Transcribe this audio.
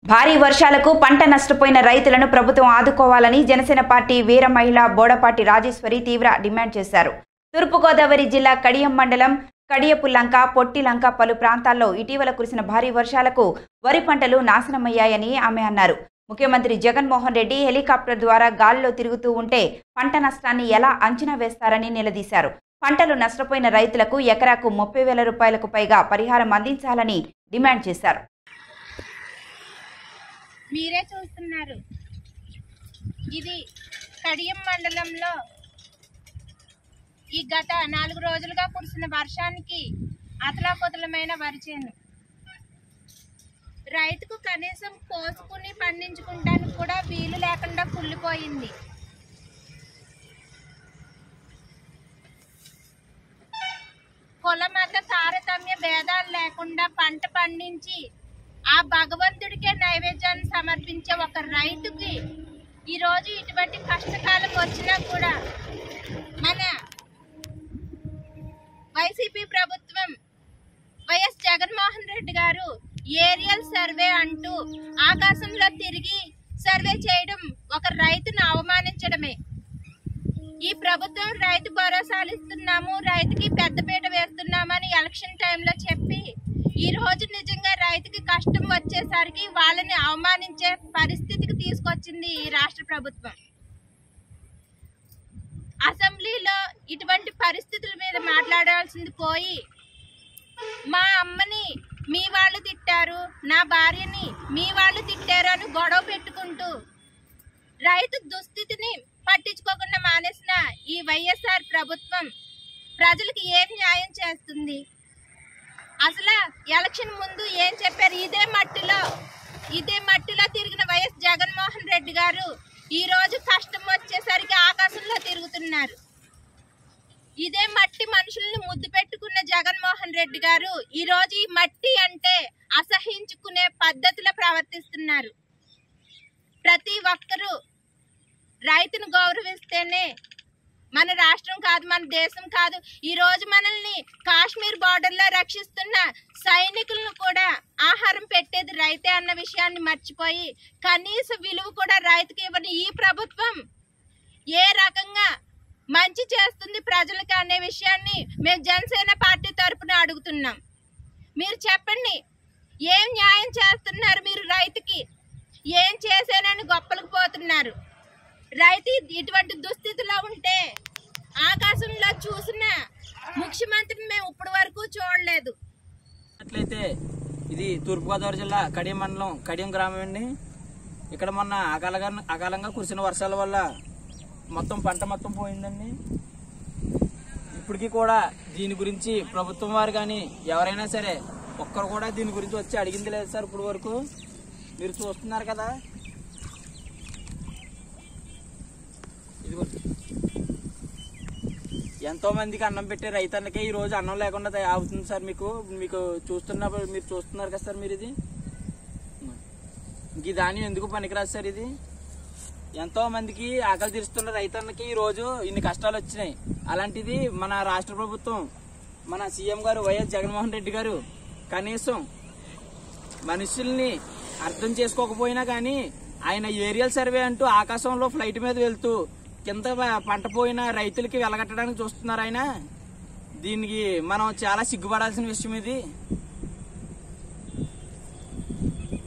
భారీ వర్షాలకు పంట నష్టపోయిన రైతులను ప్రభుత్వం ఆదుకోవాలని జనసేన పార్టీ వీర మహిళ బోడపాటి రాజేశ్వరి తీవ్ర డిమాండ్ చేశారు తూర్పుగోదావరి జిల్లా కడియం మండలం కడియపుల్లంక పొట్టిలంక పలు ప్రాంతాల్లో ఇటీవల కురిసిన భారీ వర్షాలకు వరి పంటలు నాశనమయ్యాయని ఆమె అన్నారు ముఖ్యమంత్రి జగన్మోహన్ రెడ్డి హెలికాప్టర్ ద్వారా గాలిలో తిరుగుతూ ఉంటే పంట నష్టాన్ని ఎలా అంచనా వేస్తారని నిలదీశారు పంటలు నష్టపోయిన రైతులకు ఎకరాకు ముప్పై వేల రూపాయలకు పైగా పరిహారం అందించాలని డిమాండ్ చేశారు మీరే చూస్తున్నారు ఇది కడియం మండలంలో ఈ గత నాలుగు రోజులుగా కురిసిన వర్షానికి అతలాకుతలమైన వరి చేను రైతుకు కనీసం కోసుకుని పండించుకుంటానికి కూడా వీలు లేకుండా కుళ్ళిపోయింది కుల మత తారతమ్య భేదాలు లేకుండా పంట పండించి ఆ భగవంతుడికే నైవేద్యాన్ని సమర్పించే ఒక రైతుకి ఈరోజు ఇటువంటి కష్టకాలం వచ్చినా కూడా మన వైసీపీ ప్రభుత్వం వైఎస్ జగన్మోహన్ రెడ్డి గారు ఏరియల్ సర్వే అంటూ ఆకాశంలో తిరిగి సర్వే చేయడం ఒక రైతును అవమానించడమే ఈ ప్రభుత్వం రైతు భరోసాలు ఇస్తున్నాము రైతుకి పెద్దపీట వేస్తున్నామని ఎలక్షన్ టైంలో చెప్పి ఈ రోజు నిజంగా రైతుకి కష్టం వచ్చేసరికి వాళ్ళని అవమానించే పరిస్థితికి తీసుకొచ్చింది ఈ రాష్ట్ర ప్రభుత్వం అసెంబ్లీలో ఇటువంటి పరిస్థితుల మీద మాట్లాడాల్సింది పోయి మా అమ్మని మీ వాళ్ళు తిట్టారు నా భార్యని మీ వాళ్ళు తిట్టారు అని గొడవ పెట్టుకుంటూ రైతు దుస్థితిని పట్టించుకోకుండా మానేసిన ఈ వైఎస్ఆర్ ప్రభుత్వం ప్రజలకు ఏం న్యాయం చేస్తుంది అసలు ఎలక్షన్ ముందు ఏం చెప్పారు ఇదే మట్టిలో ఇదే మట్టిలో తిరిగిన వైఎస్ జగన్మోహన్ రెడ్డి గారు ఈ రోజు కష్టం వచ్చేసరికి ఆకాశంలో తిరుగుతున్నారు ఇదే మట్టి మనుషుల్ని ముద్దు పెట్టుకున్న జగన్మోహన్ రెడ్డి గారు ఈ రోజు ఈ మట్టి అంటే అసహించుకునే పద్ధతిలో ప్రవర్తిస్తున్నారు ప్రతి ఒక్కరూ రైతును గౌరవిస్తేనే మన రాష్ట్రం కాదు మన దేశం కాదు ఈ రోజు మనల్ని కాశ్మీర్ బార్డర్ లో రక్షిస్తున్న సైనికులను కూడా ఆహారం పెట్టేది రైతే అన్న విషయాన్ని మర్చిపోయి కనీస విలువ కూడా రైతుకి ఇవ్వని ఈ ప్రభుత్వం ఏ రకంగా మంచి చేస్తుంది ప్రజలకు అనే విషయాన్ని మేము జనసేన పార్టీ తరపున అడుగుతున్నాం మీరు చెప్పండి ఏం న్యాయం చేస్తున్నారు మీరు రైతుకి ఏం చేశానని గొప్పలకు పోతున్నారు రైతు ఇటువంటి దుస్థితిలో ఉంటే ఆకాశంలో చూసిన ముఖ్యమంత్రిని మేము ఇప్పటి వరకు చూడలేదు అట్లయితే ఇది తూర్పుగోదావరి జిల్లా కడియం మండలం కడియం గ్రామం అండి ఇక్కడ మొన్న అకాలంగా అకాలంగా కురిసిన వర్షాల వల్ల మొత్తం పంట మొత్తం పోయిందండి ఇప్పటికీ కూడా దీని గురించి ప్రభుత్వం వారు కానీ ఎవరైనా సరే ఒక్కరు కూడా దీని గురించి వచ్చి అడిగింది లేదు సార్ ఇప్పుడు వరకు మీరు చూస్తున్నారు కదా ఇదిగో ఎంతో మందికి అన్నం పెట్టే రైతన్నకే ఈ రోజు అన్నం లేకుండా తయ- అవుతుంది సార్ మీకు మీకు చూస్తున్నప్పుడు మీరు చూస్తున్నారు కదా సార్ మీరు ఇది ఇంక ఈ ధాన్యం ఎందుకు పనికిరాదు సార్ ఇది ఎంతో మందికి ఆకలి తీరుస్తున్న రైతన్నకి ఈ రోజు ఇన్ని కష్టాలు వచ్చినాయి అలాంటిది మన రాష్ట్ర ప్రభుత్వం మన సీఎం గారు వైఎస్ జగన్మోహన్ రెడ్డి గారు కనీసం మనుషుల్ని అర్థం చేసుకోకపోయినా కానీ ఆయన ఏరియల్ సర్వే అంటూ ఆకాశంలో ఫ్లైట్ మీద వెళ్తూ కింద ప- పంట పోయిన రైతులకి వెలగట్టడానికి చూస్తున్నారు ఆయన దీనికి మనం చాలా సిగ్గుపడాల్సిన విషయం ఇది